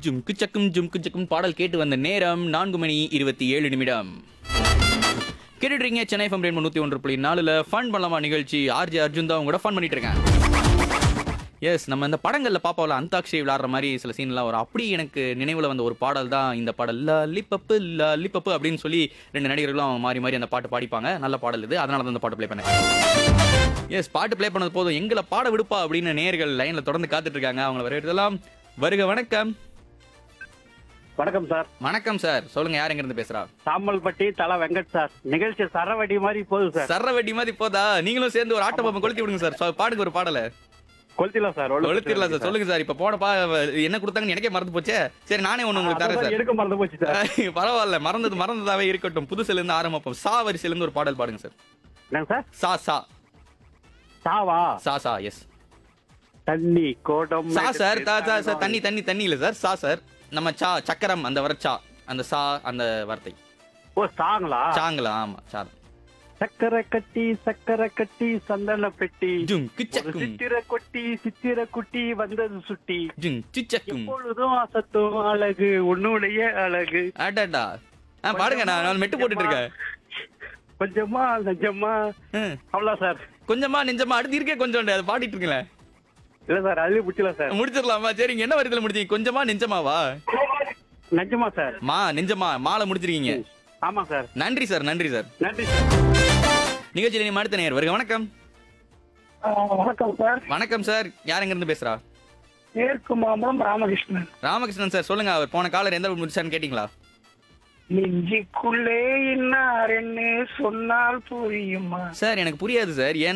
ஜும்கு சக்கும் ஜும்கு சக்கும் பாடல் கேட்டு வந்த நேரம் நான்கு மணி இருபத்தி ஏழு நிமிடம் கேட்டுட்றீங்க சென்னை ஃபம் ரெண்டு நூற்றி ஒன்று புள்ளி நாலுல ஃபன் பண்ணலாமா நிகழ்ச்சி ஆர்ஜே அர்ஜுன் தான் உங்களோட ஃபன் பண்ணிட்டு இருக்கேன் எஸ் நம்ம இந்த படங்கள்ல பாப்பாவில் அந்தாக்ஷரி விளாடுற மாதிரி சில சீன்லாம் வரும் அப்படி எனக்கு நினைவுல வந்த ஒரு பாடல் தான் இந்த பாடல் லிப்பப்பு லிப்பப்பு அப்படின்னு சொல்லி ரெண்டு நடிகர்களும் மாறி மாறி அந்த பாட்டு பாடிப்பாங்க நல்ல பாடல் இது அதனால தான் அந்த பாட்டு ப்ளே பண்ணேன் எஸ் பாட்டு ப்ளே பண்ணது போதும் எங்களை பாட விடுப்பா அப்படின்னு நேர்கள் லைன்ல தொடர்ந்து காத்துட்டு இருக்காங்க அவங்கள வரவேற்கலாம் வருக வணக்கம் வணக்கம் சார் வணக்கம் சார் சொல்லுங்க யார் எங்க இருந்து பேசுறா சாம்பல்பட்டி தலை வெங்கட் சார் நிகழ்ச்சி சரவடி மாதிரி போகுது சார் சரவெட்டி மாதிரி போதா நீங்களும் சேர்ந்து ஒரு ஆட்ட பாப்பம் கொளுத்தி விடுங்க சார் சொ- பாடுங்க ஒரு பாடல கொளுத்திலாம் சார் கொளுத்திடலாம் சார் சொல்லுங்க சார் இப்ப போன பா என்ன கொடுத்தாங்கன்னு எனக்கே மறந்து போச்சே சரி நானே ஒண்ணு உங்களுக்கு தரேன் சார் எடுக்க மறந்து போச்சு சார் பரவாயில்ல மறந்தது மறந்ததாவே இருக்கட்டும் புதுசுல இருந்து ஆரம்பிப்போம் சா வரிசையில இருந்து ஒரு பாடல் பாடுங்க சார் என்னங்க சார் சா சா சாவா சா சா எஸ் தண்ணி கோடம் சா சார் தா சா சார் தண்ணி தண்ணி தண்ணி இல்ல சார் சா சார் நம்ம சா சக்கரம் அந்த வர சா அந்த சா அந்த வார்த்தை ஓ சாங்களா சாங்களா ஆமா சா சக்கரை கட்டி சக்கரை கட்டி சந்தன பெட்டி ஜும் ஒரு கிச்சக்கும் சித்திர கொட்டி சித்திர குட்டி வந்தது சுட்டி ஜும் சிச்சக்கும் எப்பொழுதும் அசத்தும் அழகு உன்னுடைய அழகு அடடா ஆ பாடுங்க நான் நான் மெட்டு போட்டுட்டு இருக்கேன் கொஞ்சமா கொஞ்சமா ம். அவ்வளோ சார் கொஞ்சமா நெஞ்சமா அடுத்து இருக்கே கொஞ்சம் அதை பாடிட்டு இருக்கீங்களேன் இல்ல சார் அதுலயும் பிடிச்சல சார் முடிச்சிடலாமா சரிங்க என்ன வரித்துல முடிச்சீங்க கொஞ்சமா நெஞ்சமாவா நிஜமா சார் மா நெஞ்சமா மாலை முடிச்சிருக்கீங்க ஆமா சார் நன்றி சார் நன்றி சார் நன்றி சார் நிகழ்ச்சியில் நீ அடுத்த நேர் வருக வணக்கம் வணக்கம் சார் வணக்கம் சார் யார் எங்க இருந்து பேசுறா மேற்கு மாம்பலம் ராமகிருஷ்ணன் ராமகிருஷ்ணன் சார் சொல்லுங்க அவர் போன காலர் எந்த முடிச்சான்னு கேட்டீங்களா நெஞ்சிக்குள்ளே இன்னார் என்ன சொன்னால் புரியுமா சார் எனக்கு புரியாது சார் ஏன்